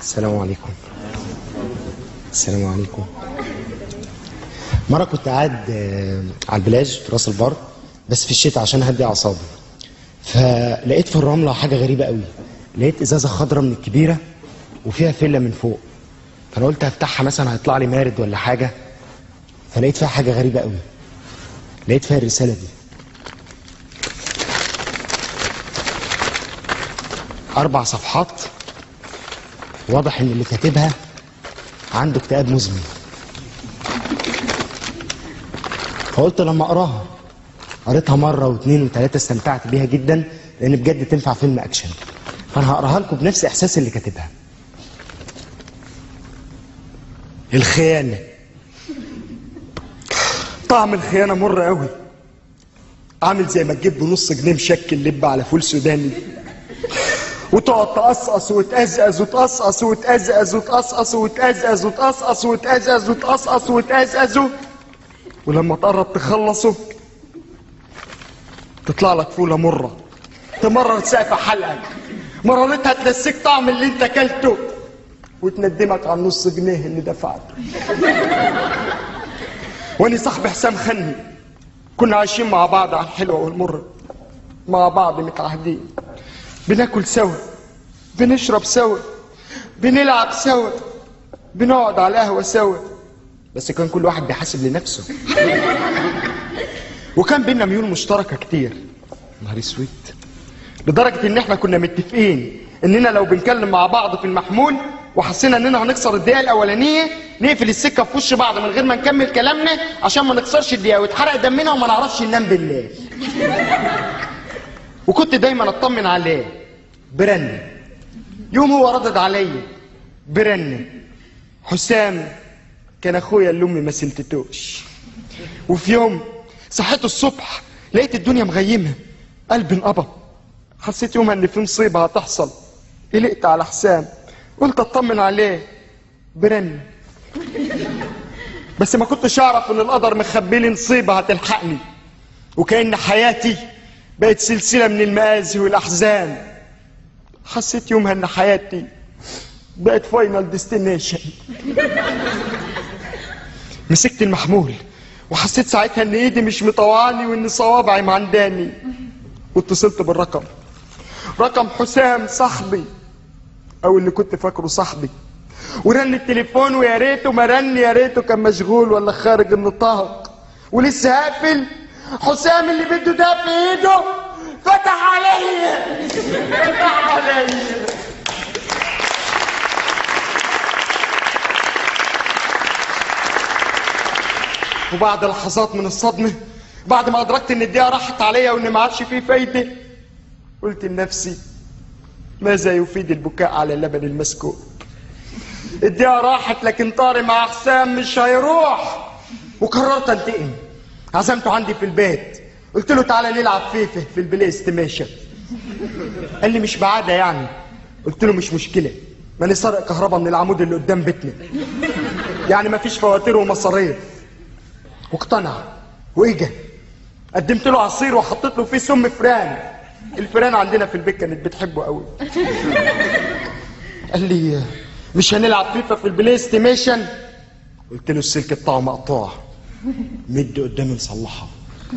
السلام عليكم السلام عليكم مرة كنت قاعد آه، على البلاج في راس البر بس في الشتاء عشان اهدي اعصابي فلقيت في الرملة حاجة غريبة قوي لقيت ازازة خضراء من الكبيرة وفيها فيلا من فوق فانا قلت هفتحها مثلا هيطلع لي مارد ولا حاجة فلقيت فيها حاجة غريبة قوي لقيت فيها الرسالة دي أربع صفحات واضح إن اللي كاتبها عنده اكتئاب مزمن فقلت لما أقراها قريتها مرة واثنين وثلاثة استمتعت بيها جدا لأن بجد تنفع فيلم أكشن فأنا هقراها لكم بنفس إحساس اللي كاتبها الخيانة طعم الخيانة مر قوي عامل زي ما تجيب بنص جنيه مشكل لب على فول سوداني وتقعد تقصقص وتقزقز وتقصقص وتقزقز وتقصقص وتقزقز وتقصقص وتقزقز وتقصقص وتقزقز ولما تقرب تخلصه تطلع لك فولة مرة تمرر سقف حلقك مرارتها تنسيك طعم اللي انت اكلته وتندمك على النص جنيه اللي دفعته واني صاحبي حسام خني كنا عايشين مع بعض على الحلوة والمرة مع بعض متعهدين بناكل سوا بنشرب سوا بنلعب سوا بنقعد على القهوة سوا بس كان كل واحد بيحاسب لنفسه وكان بينا ميول مشتركة كتير نهار اسود لدرجة ان احنا كنا متفقين اننا لو بنكلم مع بعض في المحمول وحسينا اننا هنكسر الدقيقة الاولانية نقفل السكة في وش بعض من غير ما نكمل كلامنا عشان ما نكسرش الدقيقة ويتحرق دمنا وما نعرفش ننام بالليل وكنت دايما اطمن عليه برن يوم هو ردد عليا برن حسام كان اخويا اللي امي ما سلتتوش وفي يوم صحيت الصبح لقيت الدنيا مغيمه قلبي انقبض حسيت يومها ان في مصيبه هتحصل قلقت على حسام قلت اطمن عليه برن بس ما كنتش اعرف ان القدر مخبي لي نصيبه هتلحقني وكأن حياتي بقت سلسلة من المآسي والأحزان حسيت يومها إن حياتي بقت فاينل ديستنيشن مسكت المحمول وحسيت ساعتها إن إيدي مش مطوعاني وإن صوابعي معنداني واتصلت بالرقم رقم حسام صاحبي أو اللي كنت فاكره صاحبي ورن التليفون ويا ريته ما رن يا ريته كان مشغول ولا خارج النطاق ولسه هقفل حسام اللي بده ده في ايده فتح عليا فتح عليا وبعد لحظات من الصدمة بعد ما أدركت إن الدقيقة راحت عليا وإن ما عادش فيه فايدة قلت لنفسي ماذا يفيد البكاء على اللبن المسكوب الدقيقة راحت لكن طاري مع حسام مش هيروح وقررت انتقم عزمته عندي في البيت قلت له تعالى نلعب فيفه في البلاي ستيميشن قال لي مش بعادة يعني قلت له مش مشكلة ما سرق كهرباء من العمود اللي قدام بيتنا يعني ما فيش فواتير ومصاريف واقتنع واجا قدمت له عصير وحطيت له فيه سم فران الفران عندنا في البيت كانت بتحبه قوي قال لي مش هنلعب فيفا في البلاي ستيميشن قلت له السلك بتاعه مقطوع مد قدامي نصلحها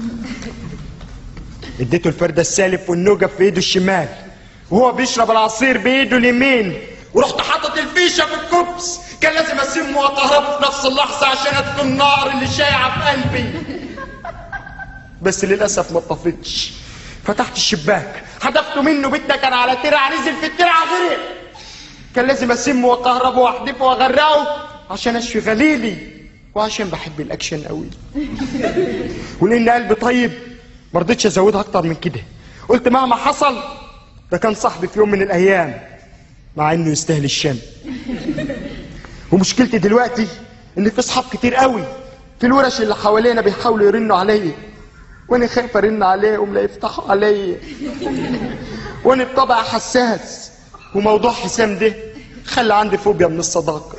اديته الفردة السالف والنوجة في ايده الشمال وهو بيشرب العصير بايده اليمين ورحت حاطط الفيشة في الكبس كان لازم اسم واطهره في نفس اللحظة عشان اطفي النار اللي شايعة في قلبي بس للأسف ما اتطفتش فتحت الشباك حدفته منه بيتنا كان على ترع نزل في الترعة غرق كان لازم اسم واكهربه واحدفه واغرقه عشان اشفي غليلي وعشان بحب الاكشن قوي ولان قلبي طيب ما رضيتش ازودها اكتر من كده قلت مهما حصل ده كان صاحبي في يوم من الايام مع انه يستاهل الشم ومشكلتي دلوقتي ان في اصحاب كتير قوي في الورش اللي حوالينا بيحاولوا يرنوا عليا وانا خايف ارن عليهم لا يفتحوا عليا وانا بطبع حساس وموضوع حسام ده خلى عندي فوبيا من الصداقه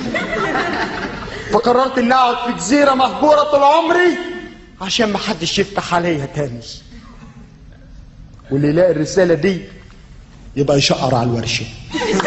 فقررت اني اقعد في جزيره مهجوره طول عمري عشان ما حدش يفتح عليا تاني واللي يلاقي الرساله دي يبقى يشقر على الورشه